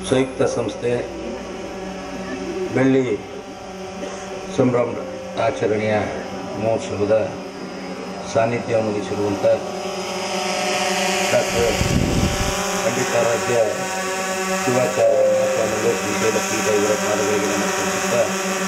ಸಂಯುಕ್ತ ಸಂಸ್ಥೆ ಬೆಳ್ಳಿ ಸಂಭ್ರಮ ಆಚರಣೆಯ ಮಹೋತ್ಸವದ ಸಾನ್ನಿಧ್ಯವನ್ನು ವಹಿಸಿರುವಂಥ ಡಾಕ್ಟರ್ ಪಂಡಿತಾರಾಧ್ಯ ಶಿವಾಚಾರ್ಯ ಸ್ವಾಮಿಗಳು ಶ್ರೀಶೈಲ ಪೀಠ ಇವರ ಪಾದಗಳಿಗೆ ನಮಸ್ಕರಿಸುತ್ತಾ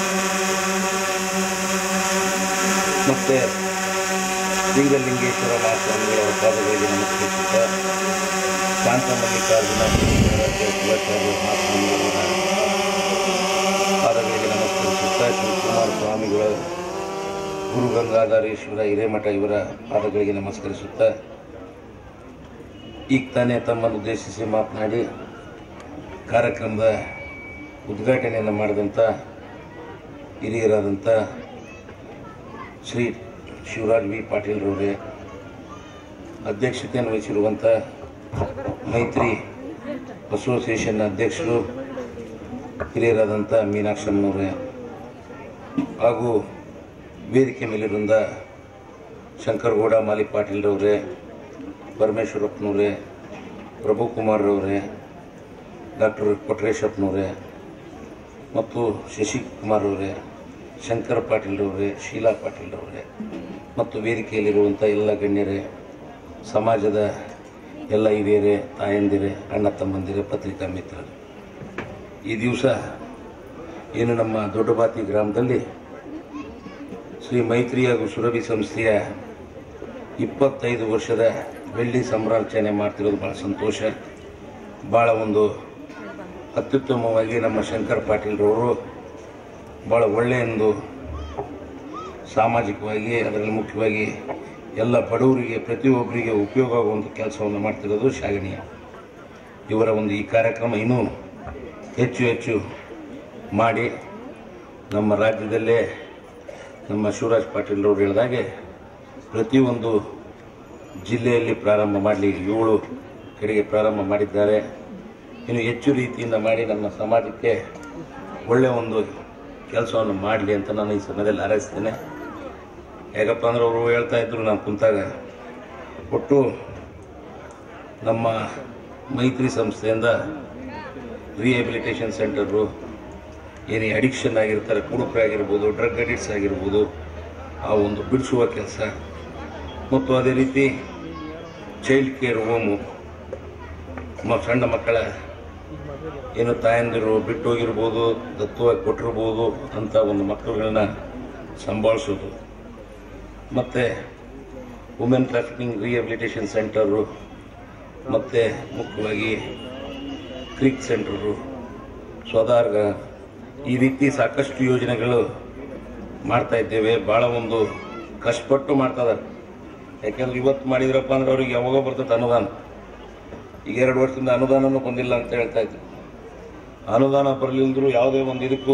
ಮತ್ತು ಲಿಂಗಲಿಂಗೇಶ್ವರ ಮಹಾಸ್ವಾಮಿಗಳ ಪಾದಗಳಿಗೆ ನಮಸ್ಕರಿಸುತ್ತಾ ಶಾಂತ ಮಲ್ಲಿಕಾರ್ಜುನ ಶಿವಾಚಾರ್ಯ ಮಹಾಸ್ವಾಮಿಗಳವರ ಪಾದಗಳಿಗೆ ನಮಸ್ಕರಿಸುತ್ತಾ ಶಿವಕುಮಾರ ಸ್ವಾಮಿಗಳ ಗುರು ಗಂಗಾಧರೇಶ್ವರ ಹಿರೇಮಠ ಇವರ ಪಾದಗಳಿಗೆ ನಮಸ್ಕರಿಸುತ್ತಾ ಈಗ ತಾನೇ ತಮ್ಮನ್ನು ಉದ್ದೇಶಿಸಿ ಮಾತನಾಡಿ ಕಾರ್ಯಕ್ರಮದ ಉದ್ಘಾಟನೆಯನ್ನು ಮಾಡಿದಂಥ ಹಿರಿಯರಾದಂಥ ಶ್ರೀ ಶಿವರಾಜ್ ವಿ ಪಾಟೀಲ್ರವರೇ ಅಧ್ಯಕ್ಷತೆಯನ್ನು ವಹಿಸಿರುವಂಥ ಮೈತ್ರಿ ಅಸೋಸಿಯೇಷನ್ನ ಅಧ್ಯಕ್ಷರು ಹಿರಿಯರಾದಂಥ ಮೀನಾಕ್ಷಮ್ಮನವರೇ ಹಾಗೂ ವೇದಿಕೆ ಮೇಲಿರುವಂಥ ಶಂಕರಗೌಡ ಮಾಲಿ ಪಾಟೀಲ್ರವರೇ ಪರಮೇಶ್ವರಪ್ಪನವರೇ ಪ್ರಭುಕುಮಾರ್ರವರೇ ಡಾಕ್ಟರ್ ಕೊಟ್ರೇಶಪ್ಪನವರೇ ಮತ್ತು ಶಶಿಕುಮಾರ್ ಅವರೇ ಶಂಕರ ಪಾಟೀಲ್ರವರೇ ಶೀಲಾ ಪಾಟೀಲ್ರವರೇ ಮತ್ತು ವೇದಿಕೆಯಲ್ಲಿರುವಂಥ ಎಲ್ಲ ಗಣ್ಯರೇ ಸಮಾಜದ ಎಲ್ಲ ಹಿರಿಯರೇ ತಾಯಂದಿರೇ ಅಣ್ಣ ತಮ್ಮಂದಿರೇ ಪತ್ರಿಕಾ ಮಿತ್ರರು ಈ ದಿವಸ ಏನು ನಮ್ಮ ದೊಡ್ಡಬಾತಿ ಗ್ರಾಮದಲ್ಲಿ ಶ್ರೀ ಮೈತ್ರಿ ಹಾಗೂ ಸುರಭಿ ಸಂಸ್ಥೆಯ ಇಪ್ಪತ್ತೈದು ವರ್ಷದ ಬೆಳ್ಳಿ ಸಂಭ್ರಾಚರಣೆ ಮಾಡ್ತಿರೋದು ಭಾಳ ಸಂತೋಷ ಭಾಳ ಒಂದು ಅತ್ಯುತ್ತಮವಾಗಿ ನಮ್ಮ ಶಂಕರ್ ಪಾಟೀಲ್ರವರು ಭಾಳ ಒಳ್ಳೆಯ ಒಂದು ಸಾಮಾಜಿಕವಾಗಿ ಅದರಲ್ಲಿ ಮುಖ್ಯವಾಗಿ ಎಲ್ಲ ಬಡವರಿಗೆ ಪ್ರತಿಯೊಬ್ಬರಿಗೆ ಉಪಯೋಗ ಆಗುವಂಥ ಕೆಲಸವನ್ನು ಮಾಡ್ತಿರೋದು ಶ್ಲಾಘನೀಯ ಇವರ ಒಂದು ಈ ಕಾರ್ಯಕ್ರಮ ಇನ್ನೂ ಹೆಚ್ಚು ಹೆಚ್ಚು ಮಾಡಿ ನಮ್ಮ ರಾಜ್ಯದಲ್ಲೇ ನಮ್ಮ ಶಿವರಾಜ್ ಪಾಟೀಲ್ರವ್ರು ಹೇಳಿದಾಗೆ ಪ್ರತಿಯೊಂದು ಜಿಲ್ಲೆಯಲ್ಲಿ ಪ್ರಾರಂಭ ಮಾಡಲಿ ಏಳು ಕಡೆಗೆ ಪ್ರಾರಂಭ ಮಾಡಿದ್ದಾರೆ ಇನ್ನು ಹೆಚ್ಚು ರೀತಿಯಿಂದ ಮಾಡಿ ನಮ್ಮ ಸಮಾಜಕ್ಕೆ ಒಳ್ಳೆಯ ಒಂದು ಕೆಲಸವನ್ನು ಮಾಡಲಿ ಅಂತ ನಾನು ಈ ಸಮಯದಲ್ಲಿ ಹಾರೈಸ್ತೇನೆ ಯಾಕಪ್ಪ ಅಂದ್ರೆ ಅವರು ಹೇಳ್ತಾ ಇದ್ರು ನಾನು ಕುಂತಾಗ ಒಟ್ಟು ನಮ್ಮ ಮೈತ್ರಿ ಸಂಸ್ಥೆಯಿಂದ ರಿಹ್ಯಾಬಿಲಿಟೇಷನ್ ಸೆಂಟರು ಏನು ಅಡಿಕ್ಷನ್ ಆಗಿರ್ತಾರೆ ಕುಡುಕರಾಗಿರ್ಬೋದು ಡ್ರಗ್ ಅಡಿಕ್ಟ್ಸ್ ಆಗಿರ್ಬೋದು ಆ ಒಂದು ಬಿಡಿಸುವ ಕೆಲಸ ಮತ್ತು ಅದೇ ರೀತಿ ಚೈಲ್ಡ್ ಕೇರ್ ಹೋಮು ಮ ಸಣ್ಣ ಮಕ್ಕಳ ಏನು ತಾಯಂದಿರು ಬಿಟ್ಟೋಗಿರ್ಬೋದು ದತ್ತವಾಗಿ ಕೊಟ್ಟಿರ್ಬೋದು ಅಂತ ಒಂದು ಮಕ್ಕಳುಗಳನ್ನ ಸಂಭಾಳಿಸೋದು ಮತ್ತು ವುಮೆನ್ ಟ್ರಾಫಿಕಿಂಗ್ ರಿಹ್ಯಾಬಿಲಿಟೇಷನ್ ಸೆಂಟರು ಮತ್ತು ಮುಖ್ಯವಾಗಿ ಕ್ರಿಕ್ ಸೆಂಟರು ಸ್ವದಾರ್ಗ ಈ ರೀತಿ ಸಾಕಷ್ಟು ಯೋಜನೆಗಳು ಮಾಡ್ತಾ ಇದ್ದೇವೆ ಭಾಳ ಒಂದು ಕಷ್ಟಪಟ್ಟು ಮಾಡ್ತಾ ಇದ್ದಾರೆ ಯಾಕೆಂದ್ರೆ ಇವತ್ತು ಮಾಡಿದ್ರಪ್ಪ ಅಂದ್ರೆ ಅವ್ರಿಗೆ ಯಾವಾಗ ಬರ್ತದೆ ಅನುದಾನ ಈಗ ಎರಡು ವರ್ಷದಿಂದ ಅನುದಾನನೂ ಬಂದಿಲ್ಲ ಅಂತ ಹೇಳ್ತಾ ಇದ್ರು ಅನುದಾನ ಬರಲಿಲ್ಲದ್ರು ಯಾವುದೇ ಒಂದು ಇದಕ್ಕೂ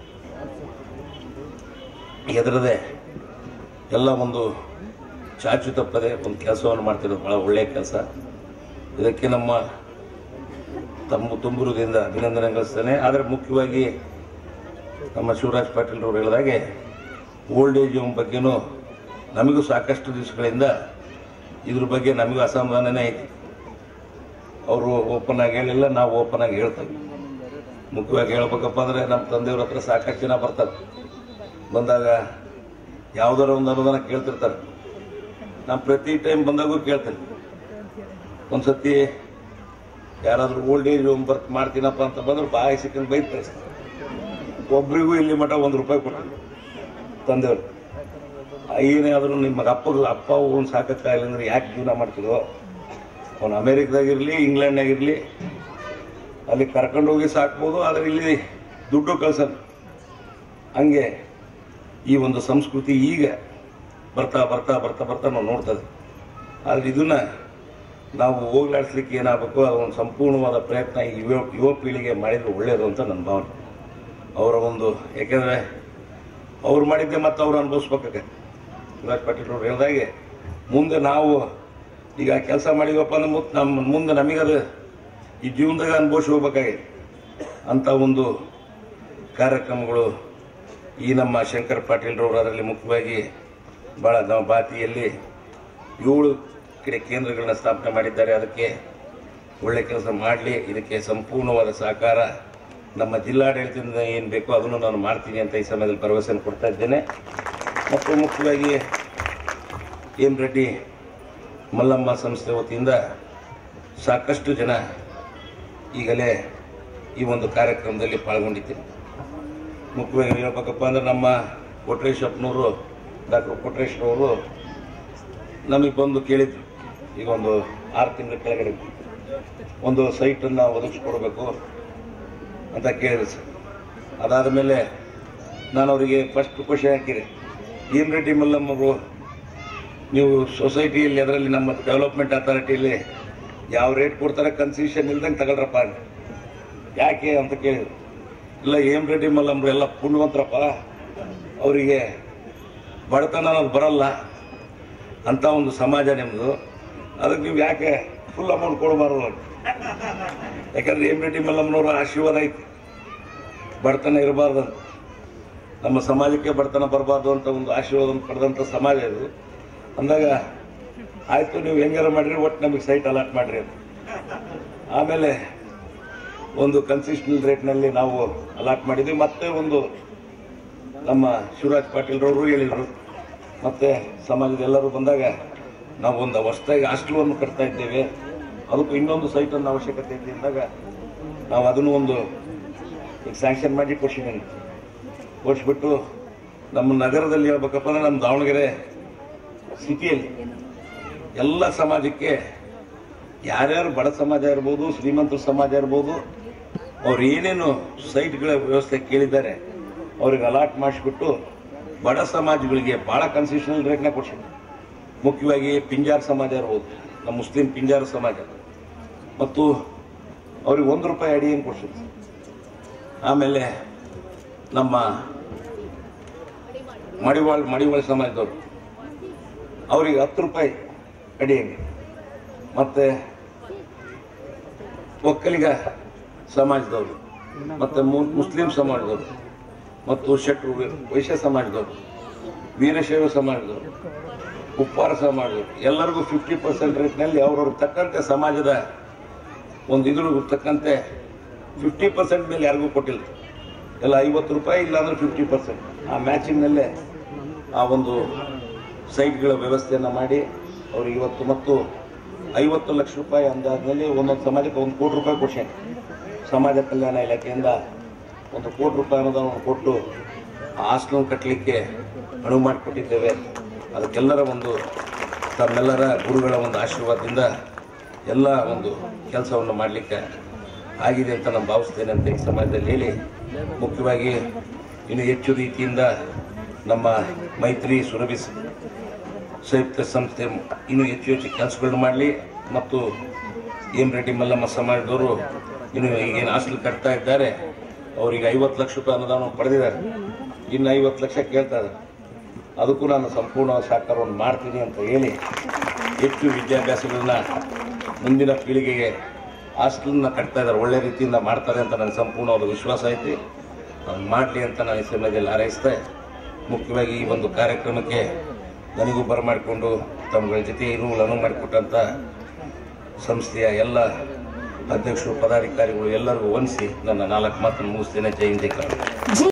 ಎದುರದೆ ಎಲ್ಲ ಒಂದು ಚಾಚು ತಪ್ಪದೆ ಒಂದು ಕೆಲಸವನ್ನು ಮಾಡ್ತಿರೋದು ಭಾಳ ಒಳ್ಳೆಯ ಕೆಲಸ ಇದಕ್ಕೆ ನಮ್ಮ ತಮ್ಮ ತುಂಬುರದಿಂದ ಅಭಿನಂದನೆ ಗಳಿಸ್ತೇನೆ ಆದರೆ ಮುಖ್ಯವಾಗಿ ನಮ್ಮ ಶಿವರಾಜ್ ಪಾಟೀಲ್ ಅವರು ಹೇಳಿದಾಗೆ ಓಲ್ಡ್ ಏಜ್ ಹೋಮ್ ಬಗ್ಗೆನೂ ನಮಗೂ ಸಾಕಷ್ಟು ದಿವಸಗಳಿಂದ ಇದ್ರ ಬಗ್ಗೆ ನಮಗೂ ಅಸಮಾಧಾನನೇ ಐತಿ ಅವರು ಓಪನ್ ಆಗಿ ಹೇಳಿಲ್ಲ ನಾವು ಓಪನ್ ಆಗಿ ಹೇಳ್ತೇವೆ ಮುಖ್ಯವಾಗಿ ಹೇಳ್ಬೇಕಪ್ಪ ಅಂದ್ರೆ ನಮ್ಮ ತಂದೆಯವ್ರ ಹತ್ರ ಸಾಕಷ್ಟು ಜನ ಬರ್ತಾರೆ ಬಂದಾಗ ಯಾವುದಾರ ಒಂದು ಅನುದಾನ ಕೇಳ್ತಿರ್ತಾರೆ ನಾನು ಪ್ರತಿ ಟೈಮ್ ಬಂದಾಗೂ ಕೇಳ್ತೇನೆ ಒಂದ್ಸತಿ ಯಾರಾದ್ರೂ ಓಲ್ಡ್ ಏಜ್ ಹೋಮ್ ವರ್ಕ್ ಮಾಡ್ತೀನಪ್ಪ ಅಂತ ಬಂದ್ರೆ ಬಾಯಿ ಸಿಕ್ಕಂಡು ಬೈಕ್ ಕಳಿಸ್ತಾರೆ ಒಬ್ರಿಗೂ ಇಲ್ಲಿ ಮಠ ಒಂದು ರೂಪಾಯಿ ಕೊಡ್ತೀನಿ ತಂದೆಯವರು ಏನೇ ಆದರೂ ನಿಮ್ಮ ಅಪ್ಪಗೆ ಅಪ್ಪ ಅವ್ನು ಸಾಕಕ್ಕಾಗಿಲ್ಲ ಅಂದ್ರೆ ಯಾಕೆ ಜೀವನ ಮಾಡ್ತಿರೋ ಅವನು ಅಮೇರಿಕದಾಗಿರಲಿ ಇಂಗ್ಲೆಂಡ್ನಾಗಿರಲಿ ಅಲ್ಲಿ ಕರ್ಕೊಂಡೋಗಿ ಸಾಕ್ಬೋದು ಆದರೆ ಇಲ್ಲಿ ದುಡ್ಡು ಕಳ್ಸೋದು ಹಂಗೆ ಈ ಒಂದು ಸಂಸ್ಕೃತಿ ಈಗ ಬರ್ತಾ ಬರ್ತಾ ಬರ್ತಾ ಬರ್ತಾ ನಾವು ನೋಡ್ತದೆ ಆದರೆ ಇದನ್ನ ನಾವು ಹೋಗ್ಲಾಡಿಸ್ಲಿಕ್ಕೆ ಏನಾಗಬೇಕು ಅದು ಒಂದು ಸಂಪೂರ್ಣವಾದ ಪ್ರಯತ್ನ ಈ ಯುವ ಯುವ ಪೀಳಿಗೆ ಮಾಡಿದ್ರೆ ಒಳ್ಳೆಯದು ಅಂತ ನನ್ನ ಭಾವನೆ ಅವರ ಒಂದು ಯಾಕೆಂದರೆ ಅವ್ರು ಮಾಡಿದ್ದೆ ಮತ್ತೆ ಅವ್ರು ಅನುಭವಿಸ್ಬೇಕಾಗತ್ತೆ ಶಿವರಾಜ್ ಪಾಟೀಲ್ ಅವ್ರು ಹೇಳ್ದಾಗೆ ಮುಂದೆ ನಾವು ಈಗ ಕೆಲಸ ಮಾಡಿವಪ್ಪ ಅಂದ್ರೆ ಮುತ್- ನಮ್ಮ ಮುಂದೆ ನಮಗದು ಈ ಜೀವನದಾಗ ಅನುಭವಿಸಿ ಹೋಗ್ಬೇಕಾಗಿದೆ ಅಂತ ಒಂದು ಕಾರ್ಯಕ್ರಮಗಳು ಈ ನಮ್ಮ ಶಂಕರ್ ಪಾಟೀಲ್ರವರು ಅದರಲ್ಲಿ ಮುಖ್ಯವಾಗಿ ಭಾಳ ನಮ್ಮ ಬಾತಿಯಲ್ಲಿ ಏಳು ಕಡೆ ಕೇಂದ್ರಗಳನ್ನ ಸ್ಥಾಪನೆ ಮಾಡಿದ್ದಾರೆ ಅದಕ್ಕೆ ಒಳ್ಳೆ ಕೆಲಸ ಮಾಡಲಿ ಇದಕ್ಕೆ ಸಂಪೂರ್ಣವಾದ ಸಹಕಾರ ನಮ್ಮ ಜಿಲ್ಲಾಡಳಿತದಿಂದ ಏನು ಬೇಕೋ ಅದನ್ನು ನಾನು ಮಾಡ್ತೀನಿ ಅಂತ ಈ ಸಮಯದಲ್ಲಿ ಭರವಸೆಯನ್ನು ಕೊಡ್ತಾ ಇದ್ದೇನೆ ಮತ್ತು ಮುಖ್ಯವಾಗಿ ಎಂ ರೆಡ್ಡಿ ಮಲ್ಲಮ್ಮ ಸಂಸ್ಥೆ ವತಿಯಿಂದ ಸಾಕಷ್ಟು ಜನ ಈಗಲೇ ಈ ಒಂದು ಕಾರ್ಯಕ್ರಮದಲ್ಲಿ ಪಾಲ್ಗೊಂಡಿದ್ದೀನಿ ಮುಖ್ಯವಾಗಿ ಹೇಳ್ಬೇಕಪ್ಪ ಅಂದ್ರೆ ನಮ್ಮ ಕೊಟ್ರೇಶಪ್ಪನವರು ಡಾಕ್ಟರ್ ಕೊಟ್ರೇಶ್ನವರು ನಮಗೆ ಬಂದು ಕೇಳಿದ್ರು ಈಗ ಒಂದು ಆರು ತಿಂಗಳ ಕೆಳಗಡೆ ಒಂದು ಸೈಟನ್ನು ಒದಗಿಸ್ಕೊಡ್ಬೇಕು ಅಂತ ಕೇಳಿದ್ರು ಸರ್ ಅದಾದ ಮೇಲೆ ನಾನು ಅವರಿಗೆ ಫಸ್ಟ್ ಕ್ವಶನ್ ಹಾಕಿದೆ ಎಂ ರೆಡ್ಡಿ ಮಲ್ಲಮ್ಮರು ನೀವು ಸೊಸೈಟಿಯಲ್ಲಿ ಅದರಲ್ಲಿ ನಮ್ಮ ಡೆವಲಪ್ಮೆಂಟ್ ಅಥಾರಿಟಿಯಲ್ಲಿ ಯಾವ ರೇಟ್ ಕೊಡ್ತಾರೆ ಕನ್ಸೆಷನ್ ಇಲ್ದಂಗೆ ತಗೊಳ್ರಪ್ಪ ಅಂದೆ. ಯಾಕೆ ಅಂತ ಕೇಳಿದ್ರು ಇಲ್ಲ ಎಂ ರೆಡ್ಡಿ ಮಲ್ಲಮ್ರು ಎಲ್ಲ ಪುಣ್ಯವಂತರಪ್ಪ ಅವರಿಗೆ ಬಡತನ ಅನ್ನೋದು ಬರಲ್ಲ ಅಂತ ಒಂದು ಸಮಾಜ ನಿಮ್ಮದು ಅದಕ್ಕೆ ನೀವು ಯಾಕೆ ಫುಲ್ ಅಮೌಂಟ್ ಕೊಡಬಾರ್ದು ಅಂತ. ಯಾಕಂದ್ರೆ ಎಂ ರೆಡ್ಡಿ ಮಲ್ಲಮ್ಮನವರ ಆಶೀರ್ವಾದ ಐತಿ ಬಡತನ ಇರಬಾರ್ದು ಅಂತ ನಮ್ಮ ಸಮಾಜಕ್ಕೆ ಬಡತನ ಬರಬಾರ್ದು ಅಂತ ಒಂದು ಆಶೀರ್ವಾದ ಪಡೆದಂಥ ಸಮಾಜ ಇದು ಅಂದಾಗ ಆಯ್ತು ನೀವು ಹೆಂಗಾರ ಮಾಡ್ರಿ ಒಟ್ಟು ನಮಗೆ ಸೈಟ್ ಅಲಾಟ್ ಮಾಡ್ರಿ ಅಂತ ಆಮೇಲೆ ಒಂದು ಕನ್ಸೆಷನಲ್ ರೇಟ್ನಲ್ಲಿ ನಾವು ಅಲಾಟ್ ಮಾಡಿದ್ವಿ ಮತ್ತೆ ಒಂದು ನಮ್ಮ ಶಿವರಾಜ್ ಪಾಟೀಲ್ರವರು ಹೇಳಿದರು ಮತ್ತೆ ಸಮಾಜದ ಎಲ್ಲರೂ ಬಂದಾಗ ನಾವು ಒಂದು ಹೊಸದಾಗಿ ಹಾಸ್ಟೆಲನ್ನು ಕಟ್ತಾ ಇದ್ದೇವೆ ಅದಕ್ಕೂ ಇನ್ನೊಂದು ಸೈಟನ್ನು ಅವಶ್ಯಕತೆ ಇದೆ ಅಂದಾಗ ನಾವು ಅದನ್ನು ಒಂದು ಈಗ ಸ್ಯಾಂಕ್ಷನ್ ಮಾಡಿ ಕೊಡ್ಸಿದ್ದೀನಿ ಕೊಡಿಸ್ಬಿಟ್ಟು ನಮ್ಮ ನಗರದಲ್ಲಿ ಹೇಳ್ಬೇಕಪ್ಪ ಅಂದ್ರೆ ನಮ್ಮ ದಾವಣಗೆರೆ ಸಿಟಿಯಲ್ಲಿ ಎಲ್ಲ ಸಮಾಜಕ್ಕೆ ಯಾರ್ಯಾರು ಬಡ ಸಮಾಜ ಇರ್ಬೋದು ಶ್ರೀಮಂತ ಸಮಾಜ ಇರ್ಬೋದು ಅವ್ರು ಏನೇನು ಸೈಟ್ಗಳ ವ್ಯವಸ್ಥೆ ಕೇಳಿದ್ದಾರೆ ಅವ್ರಿಗೆ ಅಲಾಟ್ ಮಾಡಿಸ್ಬಿಟ್ಟು ಬಡ ಸಮಾಜಗಳಿಗೆ ಭಾಳ ಕನ್ಸೆಷನಲ್ ರೇಟ್ನ ಕೊಡ್ಸಿದ್ರು ಮುಖ್ಯವಾಗಿ ಪಿಂಜಾರ್ ಸಮಾಜ ಇರ್ಬೋದು ನಮ್ಮ ಮುಸ್ಲಿಂ ಪಿಂಜಾರ ಸಮಾಜ ಮತ್ತು ಅವ್ರಿಗೆ ಒಂದು ರೂಪಾಯಿ ಅಡಿಯನ್ನು ಕೊಡ್ಸಿದ್ರು ಆಮೇಲೆ ನಮ್ಮ ಮಡಿವಾಳ್ ಮಡಿವಾಳ್ ಸಮಾಜದವರು ಅವರಿಗೆ ಹತ್ತು ರೂಪಾಯಿ ಅಡಿಯಲ್ಲಿ ಮತ್ತೆ ಒಕ್ಕಲಿಗ ಸಮಾಜದವರು ಮತ್ತೆ ಮು- ಮುಸ್ಲಿಂ ಸಮಾಜದವರು ಮತ್ತು ಶೆಟ್ರು ವೈಶ್ಯ ಸಮಾಜದವರು ವೀರಶೈವ ಸಮಾಜದವರು ಉಪ್ಪಾರ ಸಮಾಜದವರು ಎಲ್ಲರಿಗೂ ಫಿಫ್ಟಿ ಪರ್ಸೆಂಟ್ ರೇಟ್ನಲ್ಲಿ ಅವ್ರವ್ರಿಗೆ ತಕ್ಕಂತೆ ಸಮಾಜದ ಒಂದು ಇದ್ರ ತಕ್ಕಂತೆ ಫಿಫ್ಟಿ ಪರ್ಸೆಂಟ್ ಮೇಲೆ ಯಾರಿಗೂ ಕೊಟ್ಟಿಲ್ಲ ಎಲ್ಲ ಐವತ್ತು ರೂಪಾಯಿ ಇಲ್ಲಾಂದ್ರೆ ಫಿಫ್ಟಿ ಪರ್ಸೆಂಟ್ ಆ ಮ್ಯಾಚಿಂಗ್ನಲ್ಲೇ ಆ ಒಂದು ಸೈಟ್ಗಳ ವ್ಯವಸ್ಥೆಯನ್ನು ಮಾಡಿ ಅವ್ರಿಗೆ ಇವತ್ತು ಮತ್ತು ಐವತ್ತು ಲಕ್ಷ ರೂಪಾಯಿ ಅಂದಾಜಿನಲ್ಲಿ ಒಂದೊಂದು ಸಮಾಜಕ್ಕೆ ಒಂದು ಕೋಟಿ ರೂಪಾಯಿ ಕೊಡ್ಸೇನೆ ಸಮಾಜ ಕಲ್ಯಾಣ ಇಲಾಖೆಯಿಂದ ಒಂದು ಕೋಟಿ ರೂಪಾಯಿ ಅನುದಾನ ಕೊಟ್ಟು ಆ ಹಾಸ್ಟೆಲ್ ಕಟ್ಟಲಿಕ್ಕೆ ಅನುವು ಮಾಡಿಕೊಟ್ಟಿದ್ದೇವೆ ಅದಕ್ಕೆಲ್ಲರ ಒಂದು ತಮ್ಮೆಲ್ಲರ ಗುರುಗಳ ಒಂದು ಆಶೀರ್ವಾದದಿಂದ ಎಲ್ಲ ಒಂದು ಕೆಲಸವನ್ನು ಮಾಡಲಿಕ್ಕೆ ಆಗಿದೆ ಅಂತ ನಾನು ಭಾವಿಸ್ತೇನೆ ಅಂತ ಈ ಸಮಾಜದಲ್ಲಿ ಹೇಳಿ ಮುಖ್ಯವಾಗಿ ಇನ್ನು ಹೆಚ್ಚು ರೀತಿಯಿಂದ ನಮ್ಮ ಮೈತ್ರಿ ಸುರಭಿ ಸ- ಸಂಯುಕ್ತ ಸಂಸ್ಥೆ ಇನ್ನೂ ಹೆಚ್ಚು ಹೆಚ್ಚು ಕೆಲಸಗಳನ್ನು ಮಾಡಲಿ ಮತ್ತು ಎಂ ರೆಡ್ಡಿ ಮಲ್ಲಮ್ಮ ಸಮಾಜದವರು ಇನ್ನು ಈಗೇನು ಹಾಸ್ಟೆಲ್ ಕಟ್ತಾ ಇದ್ದಾರೆ ಅವರಿಗೆ ಐವತ್ತು ಲಕ್ಷ ರೂಪಾಯಿ ಅನುದಾನ ಪಡೆದಿದ್ದಾರೆ ಇನ್ನು ಐವತ್ತು ಲಕ್ಷ ಕೇಳ್ತಾ ಇದ್ದಾರೆ ಅದಕ್ಕೂ ನಾನು ಸಂಪೂರ್ಣ ಸಹಕಾರವನ್ನು ಮಾಡ್ತೀನಿ ಅಂತ ಹೇಳಿ ಹೆಚ್ಚು ವಿದ್ಯಾಭ್ಯಾಸಗಳನ್ನ ಮುಂದಿನ ಪೀಳಿಗೆಗೆ ಹಾಸ್ಟೆಲ್ನ ಕಟ್ತಾ ಇದ್ದಾರೆ ಒಳ್ಳೆ ರೀತಿಯಿಂದ ಮಾಡ್ತಾರೆ ಅಂತ ನನಗೆ ಸಂಪೂರ್ಣವಾದ ವಿಶ್ವಾಸ ಐತಿ ಅದನ್ನು ಮಾಡಲಿ ಅಂತ ನಾನು ಈ ಸಮಯದಲ್ಲಿ ಹಾರೈಸ್ತೆ ಮುಖ್ಯವಾಗಿ ಈ ಒಂದು ಕಾರ್ಯಕ್ರಮಕ್ಕೆ ನನಗೂ ಬರಮಾಡಿಕೊಂಡು ತಮ್ಮಗಳ ಜೊತೆ ಇರುವುದು ಅನುವು ಮಾಡಿಕೊಟ್ಟಂಥ ಸಂಸ್ಥೆಯ ಎಲ್ಲ ಅಧ್ಯಕ್ಷರು ಪದಾಧಿಕಾರಿಗಳು ಎಲ್ಲರಿಗೂ ವಂದಿಸಿ ನನ್ನ ನಾಲ್ಕು ಮಾತನ್ನು ಮುಗಿಸ್ತೇನೆ ಜೈ ಹಿಂದ್ ಜೈ ಕರ್ನಾಟಕ.